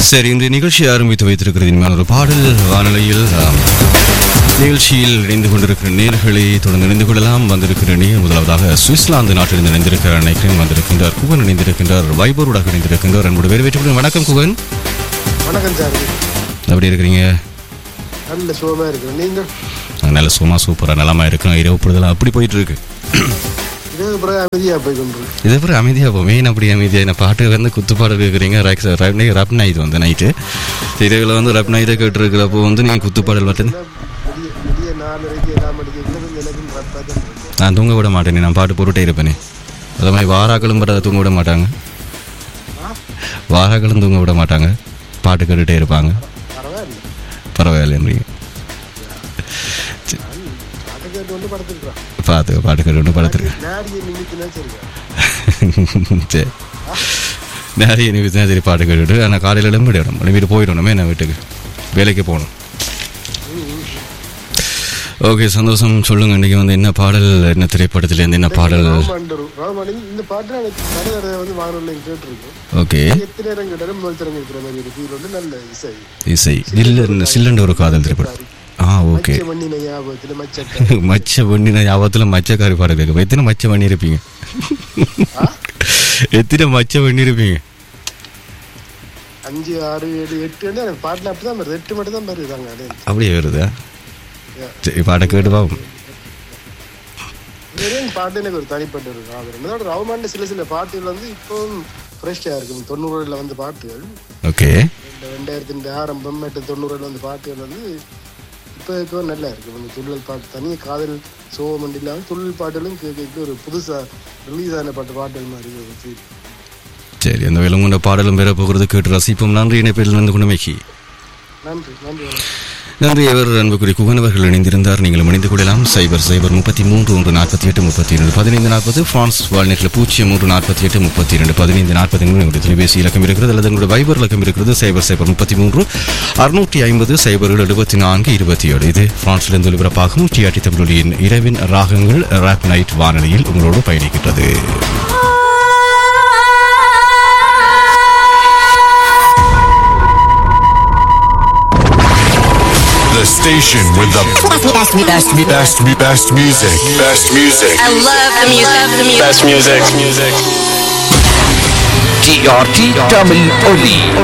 சரி இந்த நிகழ்ச்சியை ஆரம்பித்து வைத்திருக்கிறது இனிமேல் ஒரு பாடல் வானொலியில் ஆம், நிகழ்ச்சியில் இணைந்து கொண்டிருக்கிற நேர்களை தொடர்ந்து இணைந்து கொள்ளலாம் வந்திருக்கிற நேர் முதலாவதாக சுவிட்சர்லாந்து நாட்டிலிருந்து இணைந்திருக்கிற நினைக்கிறேன் வந்திருக்கின்றார் குகன் இணைந்திருக்கின்றார் வைபரோடாக இணைந்திருக்கின்றார் என்னோட வரவேற்று வணக்கம் குகன் வணக்கம் சார் எப்படி இருக்கிறீங்க நல்ல சுகமா இருக்கு நீங்கள் நாங்க நல்ல சும்மா சூப்பராக நலமா இருக்கிறோம் இரவு பொழுதெல்லாம் அப்படி போயிட்டு இருக்கு இதே பிறகு அமைதியா போய் கொண்டு இதே பிறகு அமைதியாக போ மெயின் அப்படி அமைதியாக என்ன பாட்டு வந்து குத்துப்பாடு கேட்குறீங்க ரப் நைட் வந்து நைட்டு இரவில் வந்து ரப் நைட்டை கேட்டுருக்கிறப்போ வந்து நீங்கள் குத்துப்பாடல் மட்டும் விடிய விடிய நாலரைக்கு எல்லாம் மணிக்கு எனக்கும் பார்த்தா நான் தூங்க விட மாட்டேனே நான் பாட்டு போட்டுட்டே இருப்பேனே அது மாதிரி வாராக்களும் பட தூங்க விட மாட்டாங்க வாராக்களும் தூங்க விட மாட்டாங்க பாட்டு கேட்டுட்டே இருப்பாங்க பரவாயில்ல பரவாயில்லைன்றீங்க அதை கேட்டு வந்து படுத்துருக்கான் பார்த்து பாட்டு கேட்டு படத்துருக்கு நாடியை நிமித்தினா சரிக்கா சரி நிறைய நிமிஷம் சரி பாட்டு கேட்டுட்டு ஆனால் காலையில் எழும்பிடணும் எழும்பிட்டு போயிடணுமே என்ன வீட்டுக்கு வேலைக்கு போகணும் ஓகே சந்தோஷம் சொல்லுங்க இன்னைக்கு வந்து என்ன பாடல் என்ன திரைப்படத்துல இருந்து என்ன பாடல் ராமாண்டரு ராமாண்டி இந்த பாட்டு எனக்கு பல தடவை வந்து வானொலியில் கேட்டிருக்கோம் ஓகே எத்தனை நேரம் கேட்டாலும் முதல் தரம் இருக்கிற மாதிரி ஒரு ஃபீல் வந்து நல்ல இசை இசை இல்ல சில்லண்ட ஒரு காதல் திரைப்படம் ஆ ஓகே மச்ச மண்ணின ஞாபகத்தில் மச்சக்கா மச்ச பண்ணின ஞாபகத்தில் மச்சக்காரி பாடல் கேட்கும் எத்தனை மச்ச பண்ணி இருப்பீங்க எத்தனை மச்ச பண்ணி இருப்பீங்க அஞ்சு ஆறு ஏழு எட்டு வந்து எனக்கு பாட்டில் அப்படி தான் வருது எட்டு மட்டும் தான் வருது அங்கே அது அப்படியே வருதா சரி பாட்டை கேட்டு பாப்போம் வெறும் பாட்டு எனக்கு ஒரு தனிப்பட்ட ஒரு ஆதரவு இதோட ரவுமாண்ட சில சில பாட்டுகள் வந்து இப்போவும் ஃப்ரெஷ்ஷாக இருக்கும் தொண்ணூறுல வந்து பாட்டுகள் ஓகே இந்த ரெண்டாயிரத்தின் ஆரம்பம் எட்டு தொண்ணூறுல வந்து பாட்டுகள் வந்து இப்போ இப்போ நல்லா இருக்கு இந்த துள்ளல் பாட்டு தனியாக காதல் சோகம் இல்லாமல் துள்ளல் பாட்டுகளும் கேட்க ஒரு புதுசாக ரிலீஸ் ஆன பாட்டு பாட்டுகள் மாதிரி ஒரு feel. சரி அந்த விலங்குண்ட பாடலும் பெற போகிறது கேட்டு ரசிப்போம் நன்றி இணைப்பில் இருந்து குணமைக்கு நன்றி நன்றி வணக்கம். நன்றி அவர் அன்புக்குரிய குகனவர்கள் இணைந்திருந்தார் நீங்கள் இணைந்து கொள்ளலாம் சைபர் சைபர் முப்பத்தி மூன்று ஒன்று நாற்பத்தி எட்டு முப்பத்தி இரண்டு பதினைந்து நாற்பது பிரான்ஸ் வாழ்நெட்டில் பூஜ்ஜியம் மூன்று நாற்பத்தி எட்டு முப்பத்தி இரண்டு பதினைந்து நாற்பத்தி மூணு உங்களுடைய தொலைபேசி இலக்கம் இருக்கிறது அல்லது உங்களுடைய வைபர் இலக்கம் இருக்கிறது சைபர் சைபர் முப்பத்தி மூன்று அறுநூற்றி ஐம்பது சைபர் ஏழு எழுபத்தி நான்கு இருபத்தி ஏழு இது பிரான்சிலிருந்து ஒலிபரப்பாகும் டிஆர்டி தமிழொலியின் இரவின் ராகங்கள் ராப் நைட் வானொலியில் உங்களோடு பயணிக்கின்றது The station with the Best, me, best, me, best, best, best music. Best music. I love the music. Love the music. Best music. Music. TRT Tamil ஒலி